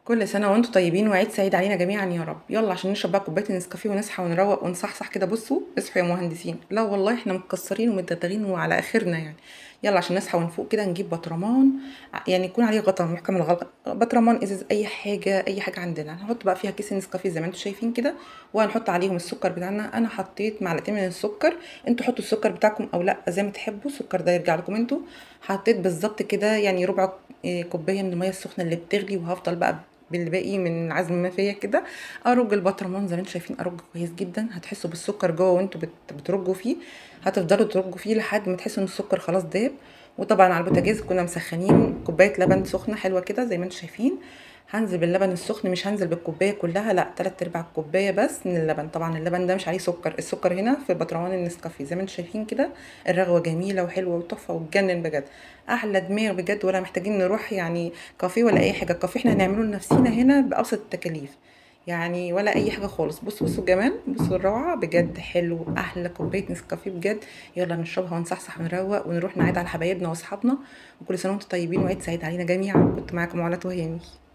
كل سنة وانتم طيبين وعيد سعيد علينا جميعا يا رب يلا عشان نشرب بقى كوباية النسكافيه ونصحى ونروق ونصحصح كده بصوا اصحوا يا مهندسين لا والله احنا متكسرين ومتدغدغين وعلى اخرنا يعني يلا عشان نصحى ونفوق كده نجيب بطرمان يعني يكون عليه غطا محكم الغلق بطرمان ازاز اي حاجة اي حاجة عندنا هنحط بقى فيها كيس النسكافيه زي ما انتم شايفين كده وهنحط عليهم السكر بتاعنا انا حطيت معلقتين من السكر انتوا حطوا السكر بتاعكم او لا زي ما تحبوا السكر ده يرجع لكم انتوا حطيت بالظبط كده يعني ربع كوبايه من الميه السخنه اللي بتغلي وهفضل بقى بالباقي من عزم ما فيا كده ارج البطرمان زي ما انتم شايفين ارج كويس جدا هتحسوا بالسكر جوه وانتوا بت- بترجوا فيه هتفضلوا ترجوا فيه لحد ما تحسوا ان السكر خلاص داب وطبعا على البوتاجاز كنا مسخنين كوبايه لبن سخنه حلوه كده زي ما انتم شايفين هنزل باللبن السخن مش هنزل بالكوبايه كلها لا تلات ارباع الكوبايه بس من اللبن طبعا اللبن ده مش عليه سكر السكر هنا في برطمان النسكافيه زي ما انتم شايفين كده الرغوه جميله وحلوه وتحفه وتجنن بجد احلى دماغ بجد ولا محتاجين نروح يعني كافيه ولا اي حاجه الكافيه احنا هنعمله لنفسينا هنا بابسط التكاليف يعني ولا اي حاجه خالص بصوا بصوا الجمال بصوا الروعه بجد حلو احلى كوبايه نسكافيه بجد يلا نشربها ونصحصح ونروق ونروح نعيد على حبايبنا واصحابنا وكل سنه وانتم طيبين وعيد سعيد علينا جميعا كنت معاكم علا وهيامي